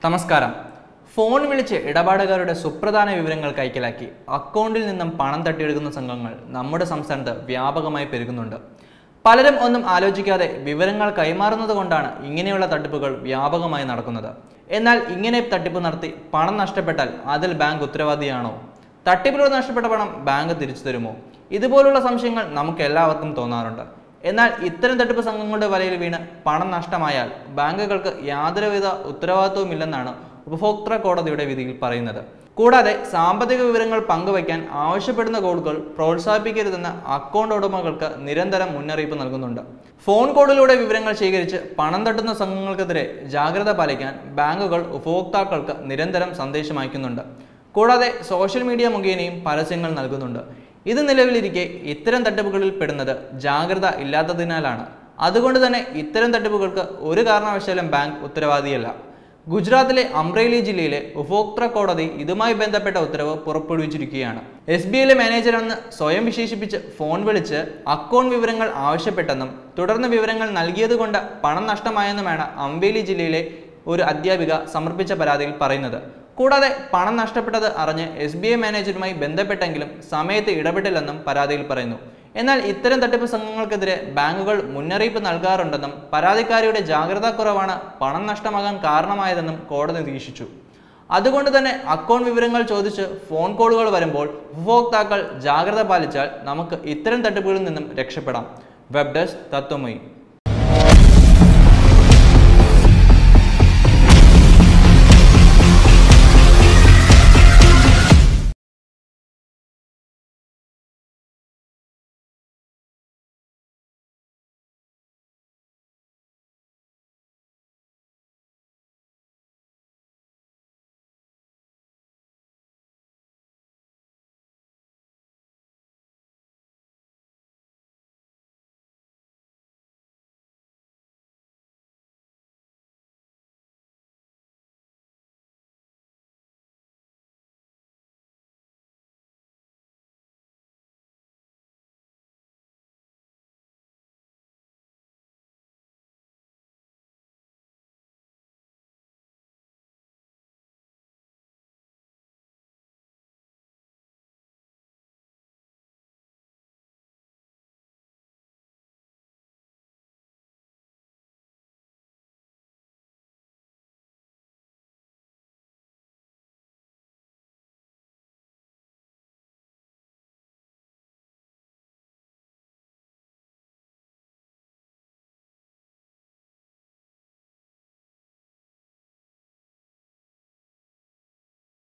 നമസ്കാരം ഫോൺ വിളിച്ച് ഇടപാടുകാരുടെ സുപ്രധാന വിവരങ്ങൾ കൈക്കലാക്കി അക്കൗണ്ടിൽ നിന്നും പണം തട്ടിയെടുക്കുന്ന സംഘങ്ങൾ നമ്മുടെ സംസ്ഥാനത്ത് വ്യാപകമായി പെരുകുന്നുണ്ട് പലരും ഒന്നും ആലോചിക്കാതെ വിവരങ്ങൾ കൈമാറുന്നത് കൊണ്ടാണ് ഇങ്ങനെയുള്ള തട്ടിപ്പുകൾ വ്യാപകമായി നടക്കുന്നത് എന്നാൽ ഇങ്ങനെ തട്ടിപ്പ് നടത്തി പണം നഷ്ടപ്പെട്ടാൽ അതിൽ ബാങ്ക് ഉത്തരവാദിയാണോ തട്ടിപ്പിലൂടെ നഷ്ടപ്പെട്ട പണം ബാങ്ക് തിരിച്ചു തരുമോ ഇതുപോലുള്ള സംശയങ്ങൾ നമുക്ക് എല്ലാവർക്കും തോന്നാറുണ്ട് എന്നാൽ ഇത്തരം തട്ടിപ്പ് സംഘങ്ങളുടെ വലയിൽ വീണ് പണം നഷ്ടമായാൽ ബാങ്കുകൾക്ക് യാതൊരുവിധ ഉത്തരവാദിത്വവുമില്ലെന്നാണ് ഉപഭോക്തൃ കോടതിയുടെ വിധിയിൽ പറയുന്നത് കൂടാതെ സാമ്പത്തിക വിവരങ്ങൾ പങ്കുവയ്ക്കാൻ ആവശ്യപ്പെടുന്ന കോളുകൾ പ്രോത്സാഹിപ്പിക്കരുതെന്ന് അക്കൗണ്ട് ഉടമകൾക്ക് നിരന്തരം മുന്നറിയിപ്പ് നൽകുന്നുണ്ട് ഫോൺ കോളിലൂടെ വിവരങ്ങൾ ശേഖരിച്ച് പണം തട്ടുന്ന സംഘങ്ങൾക്കെതിരെ ജാഗ്രത പാലിക്കാൻ ബാങ്കുകൾ ഉപഭോക്താക്കൾക്ക് നിരന്തരം സന്ദേശം അയക്കുന്നുണ്ട് കൂടാതെ സോഷ്യൽ മീഡിയ മുഖേനയും പരസ്യങ്ങൾ നൽകുന്നുണ്ട് ഇത് നിലവിലിരിക്കെ ഇത്തരം തട്ടിപ്പുകളിൽ പെടുന്നത് ജാഗ്രത ഇല്ലാത്തതിനാലാണ് അതുകൊണ്ട് തന്നെ ഇത്തരം തട്ടിപ്പുകൾക്ക് ഒരു കാരണവശാലും ബാങ്ക് ഉത്തരവാദിയല്ല ഗുജറാത്തിലെ അംറേലി ജില്ലയിലെ ഉപഭോക്തൃ കോടതി ഇതുമായി ബന്ധപ്പെട്ട ഉത്തരവ് പുറപ്പെടുവിച്ചിരിക്കുകയാണ് എസ് ബി ഐയിലെ മാനേജറെന്ന് സ്വയം വിശേഷിപ്പിച്ച് ഫോൺ വിളിച്ച് അക്കൗണ്ട് വിവരങ്ങൾ ആവശ്യപ്പെട്ടെന്നും തുടർന്ന് വിവരങ്ങൾ നൽകിയതുകൊണ്ട് പണം നഷ്ടമായെന്നുമാണ് അംബേലി ജില്ലയിലെ ഒരു അധ്യാപിക സമർപ്പിച്ച പരാതിയിൽ പറയുന്നത് കൂടാതെ പണം നഷ്ടപ്പെട്ടത് അറിഞ്ഞ് എസ് ബി ഐ മാനേജറുമായി ബന്ധപ്പെട്ടെങ്കിലും സമയത്ത് ഇടപെട്ടില്ലെന്നും പരാതിയിൽ പറയുന്നു എന്നാൽ ഇത്തരം തട്ടിപ്പ് സംഘങ്ങൾക്കെതിരെ ബാങ്കുകൾ മുന്നറിയിപ്പ് നൽകാറുണ്ടെന്നും പരാതിക്കാരിയുടെ ജാഗ്രതാ കുറവാണ് പണം നഷ്ടമാകാൻ കാരണമായതെന്നും കോടതി നിരീക്ഷിച്ചു അതുകൊണ്ട് തന്നെ അക്കൗണ്ട് വിവരങ്ങൾ ചോദിച്ച് ഫോൺ കോളുകൾ വരുമ്പോൾ ഉപഭോക്താക്കൾ ജാഗ്രത പാലിച്ചാൽ നമുക്ക് ഇത്തരം തട്ടിപ്പുകളിൽ നിന്നും രക്ഷപ്പെടാം വെബ് ഡെസ്ക് തത്വമയി